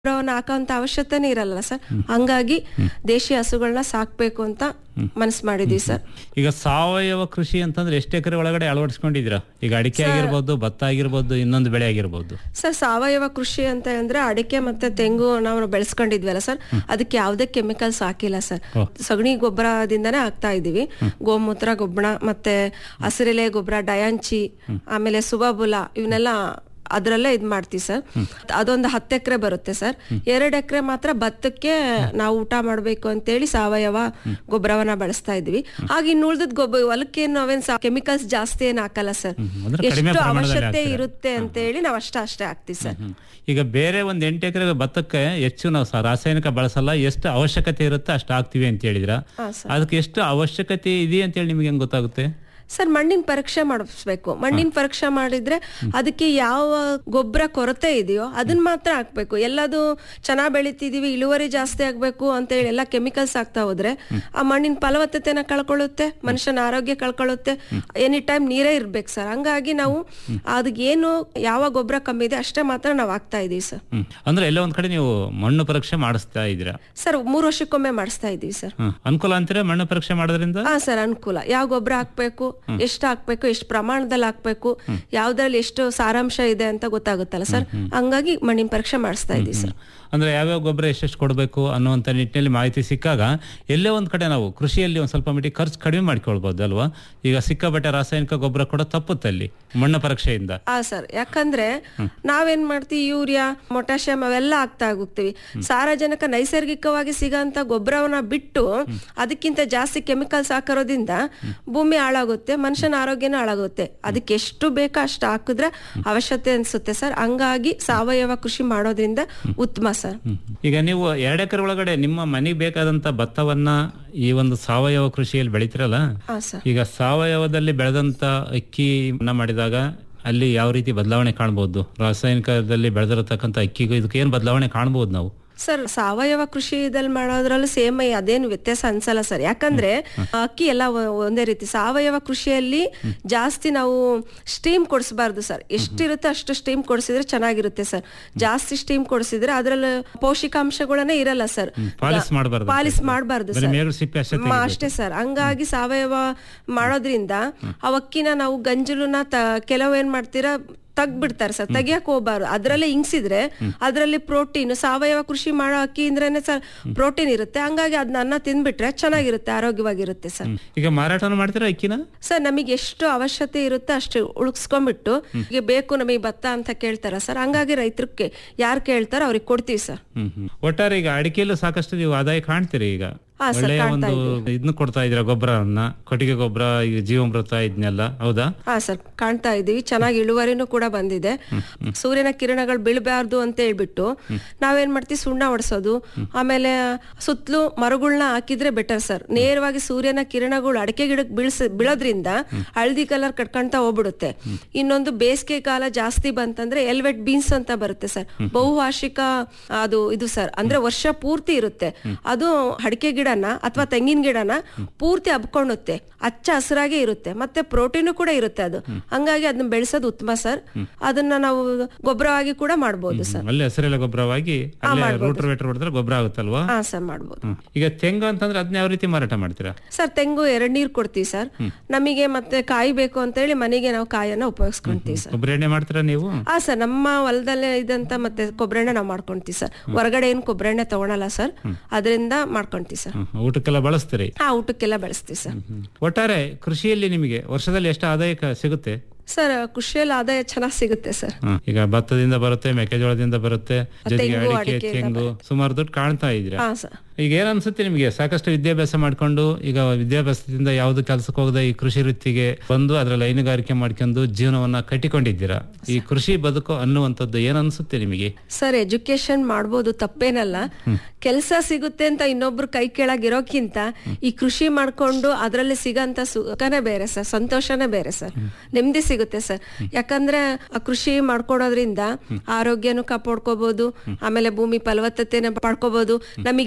ಗೊಬ್ಬರವನ್ನ ಹಾಕೋಂತ ಅವಶ್ಯಕತೆನೇ ಇರಲ್ಲ ಸರ್ ಹಂಗಾಗಿ ದೇಶಿ ಹಸುಗಳನ್ನ ಸಾಕ್ಬೇಕು ಅಂತ ಮನಸ್ಸು ಮಾಡಿದೀವಿ ಸರ್ ಈಗ ಸಾವಯವ ಕೃಷಿ ಅಂತಂದ್ರೆ ಎಷ್ಟು ಎಕರೆ ಒಳಗಡೆ ಅಳವಡಿಸ್ಕೊಂಡಿದ್ದೀರಾ ಈಗ ಅಡಿಕೆ ಆಗಿರ್ಬೋದು ಭತ್ತ ಆಗಿರ್ಬೋದು ಇನ್ನೊಂದು ಬೆಳೆ ಆಗಿರ್ಬೋದು ಸರ್ ಸಾವಯವ ಕೃಷಿ ಅಂತ ಅಂದ್ರೆ ಅಡಿಕೆ ಮತ್ತೆ ತೆಂಗು ನಾವು ಬೆಳೆಸ್ಕೊಂಡಿದ್ವಲ್ಲ ಸರ್ ಅದಕ್ಕೆ ಯಾವುದೇ ಕೆಮಿಕಲ್ಸ್ ಹಾಕಿಲ್ಲ ಸರ್ ಸಗಣಿ ಗೊಬ್ಬರದಿಂದನೇ ಹಾಕ್ತಾ ಇದೀವಿ ಗೋಮೂತ್ರ ಗೊಬ್ಬರ ಮತ್ತೆ ಹಸಿರೆಲೆ ಗೊಬ್ಬರ ಡಯಾಂಚಿ ಆಮೇಲೆ ಸುಬಾಬುಲ ಇವನ್ನೆಲ್ಲ ಅದ್ರಲ್ಲೇ ಇದ್ ಮಾಡ್ತೀವಿ ಸರ್ ಅದೊಂದು ಹತ್ತು ಎಕರೆ ಬರುತ್ತೆ ಸರ್ ಎರಡು ಎಕರೆ ಮಾತ್ರ ಭತ್ತಕ್ಕೆ ನಾವು ಊಟ ಮಾಡ್ಬೇಕು ಅಂತೇಳಿ ಸಾವಯವ ಗೊಬ್ಬರವನ್ನ ಬಳಸ್ತಾ ಇದ್ವಿ ಹಾಗೆ ಇನ್ನು ಉಳ್ದದ್ ಗೊಬ್ಬರ ಹೊಲಕ್ಕೆ ನಾವೇನ್ ಕೆಮಿಕಲ್ಸ್ ಜಾಸ್ತಿ ಏನ್ ಹಾಕಲ್ಲ ಸರ್ ಅಂದ್ರೆ ಕಡಿಮೆ ಎಷ್ಟು ಪ್ರಮಾಣದಲ್ಲಿ ಅವಶ್ಯಕತೆ ಹಾಕ್ತೀರಾ? ಇರುತ್ತೆ ಅಂತೇಳಿ ನಾವು ಅಷ್ಟ ಅಷ್ಟೇ ಹಾಕ್ತಿವಿ ಸರ್ ಹ್ಮ್. ಈಗ ಬೇರೆ ಒಂದ್ ಎಂಟು ಎಕರೆ ಭತ್ತಕ್ಕೆ ಹೆಚ್ಚು ನಾವು ಸ- ರಾಸಾಯನಿಕ ಬಳಸಲ್ಲ ಎಷ್ಟು ಅವಶ್ಯಕತೆ ಇರುತ್ತೆ ಅಷ್ಟು ಹಾಕ್ತಿವಿ ಅಂತ ಹೇಳಿದ್ರ ಹಾ, ಸರ್. ಅದಕ್ಕೆ ಎಷ್ಟು ಅವಶ್ಯಕತೆ ಇದೆ ಅಂತ ಹೇಳಿ ನಿಮ್ಗೆ ಹೆಂಗ್ ಗೊತ್ತಾಗುತ್ತೆ ಸರ್ ಮಣ್ಣಿನ ಪರೀಕ್ಷೆ ಮಾಡಿಸ್ಬೇಕು ಮಣ್ಣಿನ ಪರೀಕ್ಷೆ ಮಾಡಿದ್ರೆ ಅದಕ್ಕೆ ಯಾವ ಗೊಬ್ಬರ ಕೊರತೆ ಇದೆಯೋ ಅದನ್ನ ಮಾತ್ರ ಹಾಕ್ಬೇಕು ಎಲ್ಲದು ಚೆನ್ನಾಗ್ ಬೆಳಿತಿದೀವಿ ಇಳುವರಿ ಜಾಸ್ತಿ ಆಗ್ಬೇಕು ಅಂತ ಹೇಳಿ ಎಲ್ಲ ಕೆಮಿಕಲ್ಸ್ ಹಾಕ್ತಾ ಹೋದ್ರೆ ಆ ಮಣ್ಣಿನ ಫಲವತ್ತತೆನ ಕಳ್ಕೊಳ್ಳುತ್ತೆ ಮನುಷ್ಯನ ಆರೋಗ್ಯ ಕಳ್ಕೊಳ್ಳುತ್ತೆ ಎನಿ ಟೈಮ್ ನೀರೇ ಇರ್ಬೇಕು ಸರ್ ಹಂಗಾಗಿ ನಾವು ಅದಕ್ಕೆ ಏನು ಯಾವ ಗೊಬ್ಬರ ಕಮ್ಮಿ ಇದೆ ಅಷ್ಟೇ ಮಾತ್ರ ನಾವು ಹಾಕ್ತಾ ಇದೀವಿ ಸರ್ ಹ್ಮ್ ಅಂದ್ರೆ ಎಲ್ಲೋ ಒಂದ್ ಕಡೆ ನೀವು ಮಣ್ಣು ಪರೀಕ್ಷೆ ಮಾಡಿಸ್ತಾ ಇದ್ದೀರಾ ಸರ್ ಮೂರು ವರ್ಷಕ್ಕೊಮ್ಮೆ ಮಾಡಿಸ್ತಾ ಇದೀವಿ ಸರ್ ಹ್ಮ್. ಅನುಕೂಲ ಅಂತೀರಾ ಮಣ್ಣು ಪರೀಕ್ಷೆ ಮಾಡೋದ್ರಿಂದ ಹಾ ಸರ್ ಅನುಕೂಲ ಯಾವ ಗೊಬ್ಬರ ಹಾಕ್ಬೇಕು ಎಷ್ಟು ಹಾಕ್ಬೇಕು ಎಷ್ಟು ಪ್ರಮಾಣದಲ್ಲಿ ಹಾಕ್ಬೇಕು ಯಾವ್ದ್ರಲ್ಲಿ ಎಷ್ಟು ಸಾರಾಂಶ ಇದೆ ಅಂತ ಗೊತ್ತಾಗುತ್ತಲ್ಲ ಸರ್ ಹಂಗಾಗಿ ಮಣ್ಣಿನ ಪರೀಕ್ಷೆ ಮಾಡಿಸ್ತಾ ಇದೀವಿ ಸರ್ ಅಂದ್ರೆ ಯಾವ್ಯಾವ ಗೊಬ್ಬರ ಎಷ್ಟೆಷ್ಟು ಕೊಡಬೇಕು ಅನ್ನುವಂಥ ನಿಟ್ಟಿನಲ್ಲಿ ಮಾಹಿತಿ ಸಿಕ್ಕಾಗ ಎಲ್ಲೇ ಒಂದ್ ಕಡೆ ನಾವು ಕೃಷಿಯಲ್ಲಿ ಒಂದ್ ಸ್ವಲ್ಪ ಮಟ್ಟಿಗೆ ಖರ್ಚು ಕಡಿಮೆ ಮಾಡ್ಕೊಳ್ಬಹುದು ಅಲ್ವಾ ಈಗ ಸಿಕ್ಕಾಪಟ್ಟೆ ರಾಸಾಯನಿಕ ಗೊಬ್ಬರ ಕೂಡ ತಪ್ಪುತ್ತೆ ಅಲ್ಲಿ ಮಣ್ಣು ಪರೀಕ್ಷೆಯಿಂದ ಹಾ ಸರ್ ಯಾಕಂದ್ರೆ ನಾವೇನ್ ಮಾಡ್ತೀವಿ ಯೂರಿಯಾ ಮೊಟಾಷಿಯಂ ಅವೆಲ್ಲ ಹಾಕ್ತಾ ಹೋಗ್ತೀವಿ ಸಾರಜನಕ ನೈಸರ್ಗಿಕವಾಗಿ ಸಿಗೋಂತ ಗೊಬ್ಬರವನ್ನ ಬಿಟ್ಟು ಅದಕ್ಕಿಂತ ಜಾಸ್ತಿ ಕೆಮಿಕಲ್ಸ್ ಹಾಕಿರೋದ್ರಿಂದ ಭೂಮಿ ಹಾಳಾಗುತ್ತೆ ಮನುಷ್ಯನ ಆರೋಗ್ಯನೂ ಹಾಳಾಗುತ್ತೆ ಅದಕ್ಕೆ ಎಷ್ಟು ಬೇಕೋ ಅಷ್ಟು ಹಾಕಿದ್ರೆ ಅವಶ್ಯಕತೆ ಅನ್ಸುತ್ತೆ ಸರ್ ಹಂಗಾಗಿ ಸಾವಯವ ಕೃಷಿ ಮಾಡೋದ್ರಿಂದ ಉತ್ತಮ ಸರ್ ಹ್ಮ್. ಈಗ ನೀವು ಎರಡು ಎಕರೆ ಒಳಗಡೆ ನಿಮ್ಮ ಮನೆಗೆ ಬೇಕಾದಂತ ಭತ್ತವನ್ನ ಈ ಒಂದು ಸಾವಯವ ಕೃಷಿಯಲ್ಲಿ ಬೆಳಿತಿರಲ್ಲ ಹಾ ಸರ್ ಈಗ ಸಾವಯವದಲ್ಲಿ ಬೆಳೆದಂತ ಅಕ್ಕಿಯನ್ನ ಮಾಡಿದಾಗ ಅಲ್ಲಿ ಯಾವ ರೀತಿ ಬದಲಾವಣೆ ಕಾಣ್ಬೋದು ರಾಸಾಯನಿಕದಲ್ಲಿ ಬೆಳೆದಿರತಕ್ಕಂಥ ಅಕ್ಕಿಗೂ ಇದಕ್ಕೆ ಏನ್ ಬದಲಾವಣೆ ಕಾಣ್ಬೋದು ನಾವು ಸರ್ ಸಾವಯವ ಕೃಷಿದಲ್ಲಿ ಮಾಡೋದ್ರಲ್ಲೂ ಸೇಮ್ ಅದೇನು ವ್ಯತ್ಯಾಸ ಅನ್ಸಲ್ಲ ಸರ್ ಯಾಕಂದ್ರೆ ಅಕ್ಕಿ ಎಲ್ಲ ಒ- ಒಂದೇ ರೀತಿ ಸಾವಯವ ಕೃಷಿಯಲ್ಲಿ ಜಾಸ್ತಿ ನಾವು ಸ್ಟೀಮ್ ಕೊಡಿಸಬಾರ್ದು ಸರ್ ಎಷ್ಟಿರುತ್ತೆ ಅಷ್ಟು ಸ್ಟೀಮ್ ಕೊಡಿಸಿದ್ರೆ ಚೆನ್ನಾಗಿರುತ್ತೆ ಸರ್ ಜಾಸ್ತಿ ಸ್ಟೀಮ್ ಕೊಡಿಸಿದ್ರೆ ಅದ್ರಲ್ಲಿ ಪೌಷ್ಟಿಕಾಂಶಗಳನ್ನೇ ಇರಲ್ಲ ಸರ್ ಪಾಲಿಸ್ ಮಾಡಬಾರ್ದು ಪಾಲಿಸ್ ಮಾಡಬಾರ್ದು ಬರೀ ಸರ್ ಮೇರು ಸಿಪ್ಪೆ ಅಷ್ಟೇ ಮ- ಅಷ್ಟೇ ಸರ್ ಹಂಗಾಗಿ ಸಾವಯವ ಮಾಡೋದ್ರಿಂದ ಆ ಅಕ್ಕಿನ ನಾವು ಗಂಜಲುನ ತ ಕೆಲವು ಏನ್ ಮಾಡ್ತೀರಾ ತೆಗ್ಬಿಡ್ತಾರೆ ಸರ್ ತೆಗಿಯಕ್ ಹೋಗ್ಬಾರ್ದು ಅದ್ರಲ್ಲೇ ಹಿಂಗ್ಸಿದ್ರೆ ಅದ್ರಲ್ಲಿ ಪ್ರೋಟೀನ್ ಸಾವಯವ ಕೃಷಿ ಮಾಡೋ ಅಕ್ಕಿ ಅಂದ್ರೇನೆ ಸರ್ ಪ್ರೋಟೀನ್ ಇರುತ್ತೆ ಹಂಗಾಗಿ ಅದನ್ನ ಅನ್ನ ತಿಂದ್ಬಿಟ್ರೆ ಚೆನ್ನಾಗಿರುತ್ತೆ ಆರೋಗ್ಯವಾಗಿರುತ್ತೆ ಸರ್ ಈಗ ಮಾರಾಟನ ಮಾಡ್ತೀರಾ ಅಕ್ಕಿನ ಸರ್ ನಮಗೆ ಎಷ್ಟು ಅವಶ್ಯಕತೆ ಇರುತ್ತೆ ಅಷ್ಟು ಉಳಿಸ್ಕೊಂಡ್ಬಿಟ್ಟು ಈಗ ಬೇಕು ನಮಗೆ ಭತ್ತ ಅಂತ ಕೇಳ್ತಾರ ಸರ್ ಹಂಗಾಗಿ ರೈತರಿಗೆ ಯಾರು ಕೇಳ್ತಾರೋ ಅವ್ರಿಗೆ ಕೊಡ್ತೀವಿ ಸರ್ ಹ್ಮ್ ಹ್ಮ್. ಒಟ್ಟಾರೆ ಈಗ ಅಡಿಕೆಯಲ್ಲೂ ಸಾಕಷ್ಟು ನೀವು ಆದಾಯ ಕಾಣ್ತೀರಿ ಈಗ ಹಾ, ಸರ್, ಒಳ್ಳೆಯ ಕಾಣ್ತಾ ಒಂದು ಇದನ್ನ ಕೊಡ್ತಾ ಇದ್ರ ಗೊಬ್ಬರವನ್ನ ಕೊಟ್ಟಿಗೆ ಗೊಬ್ಬರ ಈಗ ಜೀವಾಮೃತ ಇದನ್ನೆಲ್ಲ ಹೌದಾ ಹಾ ಸರ್ ಕಾಣ್ತಾ ಇದೀವಿ ಚೆನ್ನಾಗಿ ಇಳುವರಿನೂ ಕೂಡ ಬಂದಿದೆ ಸೂರ್ಯನ ಕಿರಣಗಳು ಬೀಳಬಾರ್ದು ಅಂತ ಹೇಳ್ಬಿಟ್ಟು ನಾವೇನ್ ಮಾಡ್ತೀವಿ ಸುಣ್ಣ ಹೊಡ್ಸೋದು ಆಮೇಲೆ ಸುತ್ತಲೂ ಮರಗಳನ್ನ ಹಾಕಿದ್ರೆ ಬೆಟರ್ ಸರ್ ನೇರವಾಗಿ ಸೂರ್ಯನ ಕಿರಣಗಳು ಅಡಿಕೆ ಗಿಡಕ್ಕೆ ಬೀಳ್ಸ ಬೀಳೋದ್ರಿಂದ ಹಳದಿ ಕಲರ್ ಕಟ್ಕೊಂತ ಹೋಗ್ಬಿಡುತ್ತೆ ಇನ್ನೊಂದು ಬೇಸಿಗೆ ಕಾಲ ಜಾಸ್ತಿ ಬಂತಂದ್ರೆ ಎಲ್ವೆಟ್ ಬೀನ್ಸ್ ಅಂತ ಬರುತ್ತೆ ಸರ್ ಬಹುವಾರ್ಷಿಕ ಅದು ಇದು ಸರ್ ಅಂದ್ರೆ ವರ್ಷ ಪೂರ್ತಿ ಇರುತ್ತೆ ಅದು ಅಡಿಕೆ ಗಿಡನ ಅಥವಾ ತೆಂಗಿನ ಗಿಡನ ಪೂರ್ತಿ ಹಬ್ಕೊಳ್ಳುತ್ತೆ ಹಚ್ಚ ಹಸಿರಾಗೆ ಇರುತ್ತೆ ಮತ್ತೆ ಪ್ರೋಟೀನು ಕೂಡ ಇರುತ್ತೆ ಅದು ಹಂಗಾಗಿ ಅದನ್ನ ಬೆಳೆಸೋದು ಉತ್ತಮ ಸರ್ ಅದನ್ನ ನಾವು ಗೊಬ್ಬರವಾಗಿ ಕೂಡ ಮಾಡ್ಬೋದು ಸರ್ ಅಲ್ಲೇ ಹಸಿರೆಲೆ ಗೊಬ್ಬರವಾಗಿ ಅಲ್ಲೇ ರೂಟರ್ ವೇಟರ್ ಹೊಡೆದ್ರೆ ಗೊಬ್ಬರ ಆಗುತ್ತಲ್ವಾ ಹಾ ಸರ್ ಮಾಡ್ಬೋದು ಹ್ಮ್. ಈಗ ತೆಂಗು ಅಂತಂದ್ರೆ ಅದನ್ನ ಯಾವ ರೀತಿ ಮಾರಾಟ ಮಾಡ್ತೀರಾ ಸರ್ ತೆಂಗು ಎರಡ್ ನೀರ್ ಕೊಡ್ತೀವಿ ಸರ್ ನಮಗೆ ಮತ್ತೆ ಕಾಯಿ ಬೇಕು ಅಂತ ಹೇಳಿ ಮನೆಗೆ ನಾವು ಕಾಯನ್ನ ಉಪಯೋಗಿಸ್ಕೊಂತೀವಿ ಸರ್ ಕೊಬ್ಬರಿ ಎಣ್ಣೆ ಮಾಡ್ತೀರಾ ನೀವು ಹಾ ಸರ್ ನಮ್ಮ ಹೊಲದಲ್ಲೇ ಇದಂತ ಮತ್ತೆ ಕೊಬ್ಬರಿ ಎಣ್ಣೆ ನಾವು ಮಾಡ್ಕೊಂತೀವಿ ಸರ್ ಹೊರಗಡೆ ಏನು ಕೊಬ್ಬರಿ ಎಣ್ಣೆ ತಗೊಳಲ್ಲ ಸರ್ ಅದರಿಂದ ಮಾಡ್ಕೊಂತೀವಿ ಸರ್ ಹ್ಮ್. ಊಟಕ್ಕೆಲ್ಲ ಬಳಸ್ತೀರಿ ಹಾ ಊಟಕ್ಕೆಲ್ಲ ಬೆಳೆಸ್ತೀವಿ ಸರ್ ಹ್ಮ್. ಒಟ್ಟಾರೆ ಕೃಷಿಯಲ್ಲಿ ನಿಮಗೆ ವರ್ಷದಲ್ಲಿ ಎಷ್ಟು ಆದಾಯ ಕ- ಸಿಗುತ್ತೆ ಸರ್ ಕೃಷಿಯಲ್ಲಿ ಆದಾಯ ಚೆನ್ನಾಗಿ ಸಿಗುತ್ತೆ ಸರ್ ಹ್ಮ್. ಈಗ ಭತ್ತದಿಂದ ಬರುತ್ತೆ ಮೆಕ್ಕೆಜೋಳದಿಂದ ಬರುತ್ತೆ ಜೊತೆಗೆ ತೆಂಗು, ಅಡಿಕೆ ಅಡಿಕೆಯಿಂದ ತೆಂಗು ಸುಮಾರು ದುಡ್ಡು ಕಾಣ್ತಾ ಇದ್ದೀರಾ ಹಾ ಸರ್ ಈಗ ಏನ್ ಅನ್ಸುತ್ತೆ ನಿಮಗೆ ಸಾಕಷ್ಟು ವಿದ್ಯಾಭ್ಯಾಸ ಮಾಡ್ಕೊಂಡು ಈಗ ವಿದ್ಯಾಭ್ಯಾಸದಿಂದ ಯಾವ್ದು ಕೆಲಸಕ್ಕೆ ಹೋಗದೆ ಈ ಕೃಷಿ ವೃತ್ತಿಗೆ ಬಂದು ಅದ್ರಲ್ಲಿ ಹೈನುಗಾರಿಕೆ ಮಾಡ್ಕೊಂಡು ಜೀವನವನ್ನ ಕಟ್ಟಿಕೊಂಡಿದ್ದೀರಾ ಈ ಕೃಷಿ ಬದುಕು ಅನ್ನುವಂಥದ್ದು ಏನ್ ಅನ್ಸುತ್ತೆ ನಿಮಗೆ ಸರ್ ಎಜುಕೇಶನ್ ಮಾಡ್ಬೋದು ತಪ್ಪೇನಲ್ಲ ಕೆಲಸ ಸಿಗುತ್ತೆ ಅಂತ ಇನ್ನೊಬ್ರು ಕೈ ಕೆಳಗಿರೋಕ್ಕಿಂತ ಈ ಕೃಷಿ ಮಾಡ್ಕೊಂಡು ಅದರಲ್ಲಿ ಸಿಗಂತ ಸುಖನೇ ಬೇರೆ ಸರ್ ಸಂತೋಷನೇ ಬೇರೆ ಸರ್ ನೆಮ್ಮದಿ ಸಿಗುತ್ತೆ ಸರ್ ಯಾಕಂದ್ರೆ ಆ ಕೃಷಿ ಮಾಡ್ಕೊಡೋದ್ರಿಂದ ಆರೋಗ್ಯನೂ ಕಾಪಾಡ್ಕೋಬಹುದು ಆಮೇಲೆ ಭೂಮಿ ಫಲವತ್ತತೆನ ಪಡ್ಕೋಬಹುದು ನಮಗೆ ಏನ್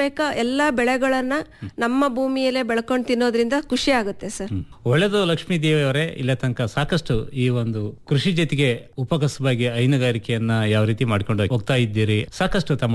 ಬೇಕಾ ಎಲ್ಲಾ ಬೆಳೆಗಳನ್ನ ನಮ್ಮ ಭೂಮಿಯಲ್ಲೇ ಬೆಳ್ಕೊಂಡು ತಿನ್ನೋದ್ರಿಂದ ಖುಷಿ ಆಗುತ್ತೆ ಸರ್ ಹ್ಮ್. ಒಳ್ಳೆದು ಲಕ್ಷ್ಮೀ ದೇವಿಯವರೇ ಇಲ್ಲ ತನಕ ಸಾಕಷ್ಟು ಈ ಒಂದು ಕೃಷಿ ಜೊತೆಗೆ ಉಪಕಸಬಾಗಿ ಹೈನುಗಾರಿಕೆಯನ್ನ ಯಾವ ರೀತಿ ಮಾಡ್ಕೊಂಡು ಹೋಗ್ತಾ ಇದ್ದೀರಿ ಸಾಕಷ್ಟು ತಮ್ಮ